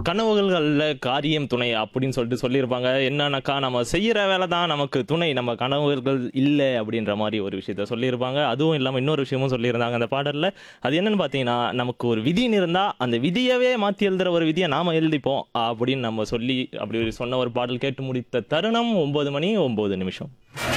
கனவுகள்ல காரியம் துணை அப்படின்னு சொல்லிட்டு சொல்லியிருப்பாங்க என்னன்னாக்கா நம்ம செய்யற வேலை தான் நமக்கு துணை நம்ம கனவுகள் இல்லை அப்படின்ற மாதிரி ஒரு விஷயத்த சொல்லியிருப்பாங்க அதுவும் இல்லாமல் இன்னொரு விஷயமும் சொல்லியிருந்தாங்க அந்த பாடல்ல அது என்னன்னு பார்த்தீங்கன்னா நமக்கு ஒரு விதின்னு இருந்தா அந்த விதியவே மாற்றி எழுதுற ஒரு விதியை நாம எழுதிப்போம் அப்படின்னு நம்ம சொல்லி அப்படி ஒரு சொன்ன ஒரு பாடல் கேட்டு முடித்த தருணம் ஒன்பது மணி ஒன்பது நிமிஷம்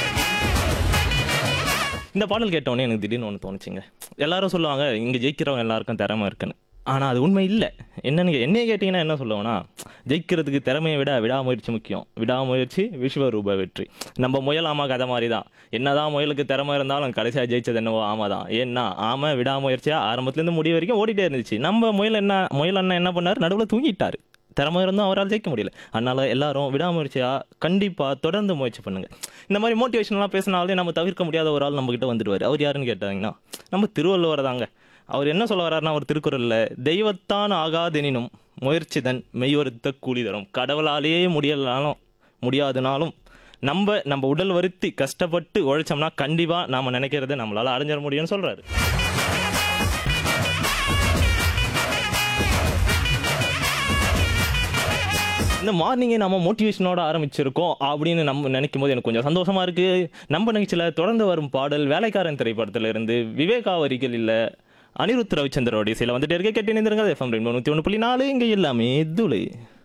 இந்த பாடல் கேட்டோடனே எனக்கு திடீர்னு ஒன்று தோணுச்சுங்க எல்லாரும் சொல்லுவாங்க இங்கே ஜெயிக்கிறவங்க எல்லாருக்கும் திறமை இருக்குன்னு ஆனால் அது உண்மை இல்லை என்னன்னு கே- என்னைய கேட்டிங்கன்னா என்ன சொல்லுவேன்னா ஜெயிக்கிறதுக்கு திறமையை விட விடாமுயற்சி முக்கியம் விடாமுயற்சி விஸ்வரூப வெற்றி நம்ம முயல் ஆமா கதை மாதிரி தான் என்னதான் முயலுக்கு திறமை இருந்தாலும் கடைசியாக ஜெயிச்சது என்னவோ ஆமா தான் ஏன்னா ஆமை விடாமுயற்சியாக ஆரம்பத்துலேருந்து முடிவு வரைக்கும் ஓடிட்டே இருந்துச்சு நம்ம முயல் என்ன முயல் அண்ணன் என்ன பண்ணார் நடுவில் தூங்கிட்டாரு திறமை இருந்தும் அவரால் ஜெயிக்க முடியல அதனால எல்லாரும் விடாமுயற்சியா கண்டிப்பா தொடர்ந்து முயற்சி பண்ணுங்க இந்த மாதிரி மோட்டிவேஷன்லாம் பேசினாலே நம்ம தவிர்க்க முடியாத ஒரு ஆள் நம்ம கிட்ட வந்துடுவார் அவர் யாருன்னு கேட்டாங்கன்னா நம்ம திருவள்ளுவர் தாங்க அவர் என்ன சொல்ல வர்றாருன்னா ஒரு திருக்குறள்ல தெய்வத்தான் ஆகாதெனினும் முயற்சிதன் மெய்வருத்த கூலி தரும் கடவுளாலேயே முடியலனாலும் முடியாதுனாலும் நம்ம நம்ம உடல் வருத்தி கஷ்டப்பட்டு உழைச்சோம்னா கண்டிப்பா நாம நினைக்கிறத நம்மளால அடைஞ்சிட முடியும்னு சொல்றாரு இந்த மார்னிங்கே நம்ம மோட்டிவேஷனோட ஆரம்பிச்சிருக்கோம் அப்படின்னு நம்ம நினைக்கும் போது எனக்கு கொஞ்சம் சந்தோஷமா இருக்கு நம்ம நிகழ்ச்சியில் தொடர்ந்து வரும் பாடல் வேலைக்காரன் திரைப்படத்துல இருந்து விவேகா வரிகள் இல்ல அனிருத் ரவிச்சந்திரோட சில வந்துட்டு இருக்க கேட்டு நினைந்திருங்க எஃப்எம் ரெண்டு நூற்றி ஒன்று புள்ளி நாலு இங்கே எல்லாமே துளை